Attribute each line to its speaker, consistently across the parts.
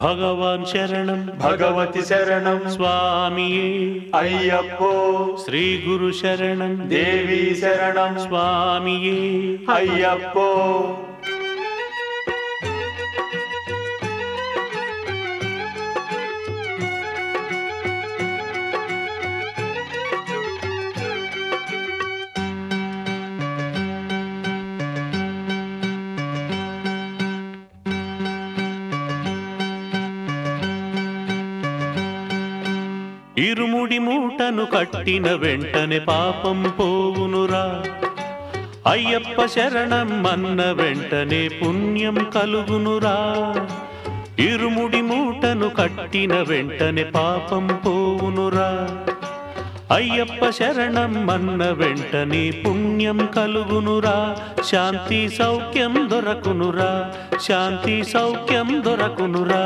Speaker 1: భగవాన్ శరణం
Speaker 2: భగవతి శరణం
Speaker 1: స్వామియే
Speaker 2: అయ్యప్పో
Speaker 1: శ్రీ గురు శరణం
Speaker 2: దేవి శరణం
Speaker 1: స్వామియే
Speaker 2: అయ్యప్పో
Speaker 1: ఇరుముడి మూటను కట్టిన వెంటనే పాపం పోవునురా అయ్యప్ప శరణం అన్న వెంటనే పుణ్యం కలుగునురా ఇరుముడి మూటను కట్టిన వెంటనే పాపం పోవునురా అయ్యప్ప శరణం అన్న వెంటనే పుణ్యం కలుగునురా శాంతి సౌఖ్యం దొరకునురా శాంతి సౌఖ్యం దొరకునురా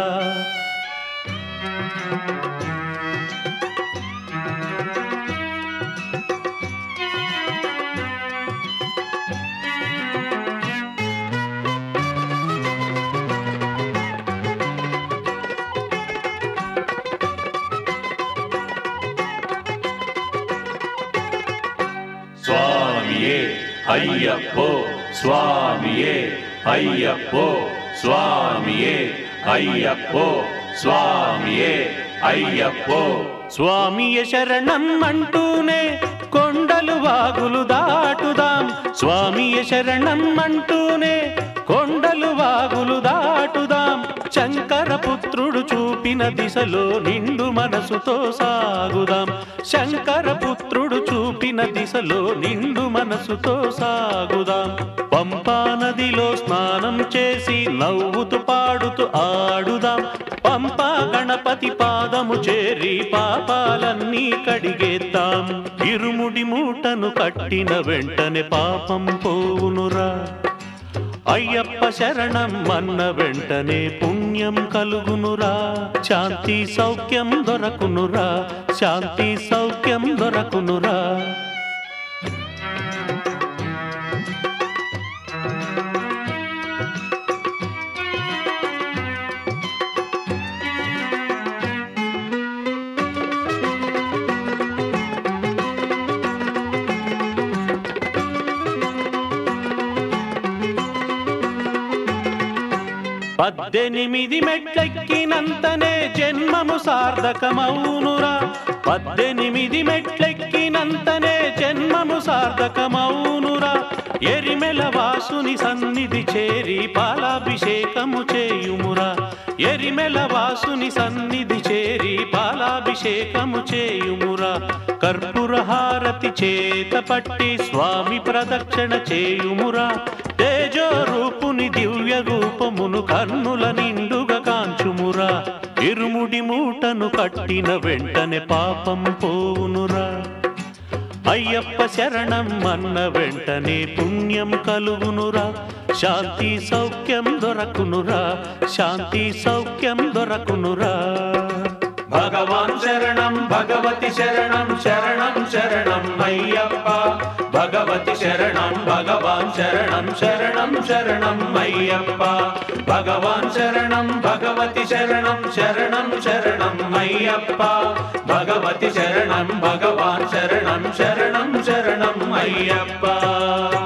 Speaker 2: స్వామియే అయ్యప్పో స్వామియే అయ్యప్పో స్వామియే అయ్యప్పో స్వామియే అయ్యప్పో
Speaker 1: స్వామియ శరణం అంటూనే కొండలు వాగులు దాటుదాం స్వామియ శరణం అంటూనే కొండలు వాగులు దాటుదాం శంకర పుత్రుడు చూపిన దిశలో నిండు మనసుతో సాగుదాం శంకర పుత్రుడు చూపిన దిశలో నిండు మనసుతో సాగుదాం పంపా నదిలో స్నానం చేసి నవ్వుతూ పాడుతూ ఆడుదాం పంపా గణపతి పాదము చేరి పాపాలన్నీ కడిగేద్దాం ఇరుముడి మూటను కట్టిన వెంటనే పాపం పోవునురా అయ్యప్ప శరణం అన్న వెంటనే పుణ్యం కలుగునురా శాంతి సౌఖ్యం దొరకునురా శాంతి సౌఖ్యం దొరకునురా పద్దెనిమిది మెట్లెక్కినంతనే జన్మము సార్థకమౌనురా పద్దెనిమిది మెట్లెక్కినంతనే జన్మము సార్థకమౌనురా ఎరిమెల వాసుని సన్నిధి చేరి పాలాభిషేకము చేయుమురా ఎరిమెల వాసుని సన్నిధి చేరి పాలాభిషేకము చేయుమురా కర్పూర హారతి చేత పట్టి స్వామి ప్రదక్షిణ చేయుమురా తేజో రూపుని దివ్య రూపమును కన్నుల నిండుగా కాంచుమురా ఇరుముడి మూటను కట్టిన వెంటనే పాపం పోవునురా అయ్యప్ప శరణం అన్న వెంటనే పుణ్యం కలుగునురా శాంతి సౌఖ్యం దొరకునురా శాంతి సౌఖ్యం దొరకునురా
Speaker 2: భగవాన్ శరణం భగవతి శరణం శరణం శరణం అయ్యప్ప భగవతి శరణం భగవాన్ శరణం శరణం శరణం అయ్యప్ప భగవాన్ శరణం భగవతి శరణం శరణం శరణం అయ్యప్ప భగవతి శరణం భగవాన్ శరణం శరణం శరణం అయ్యప్ప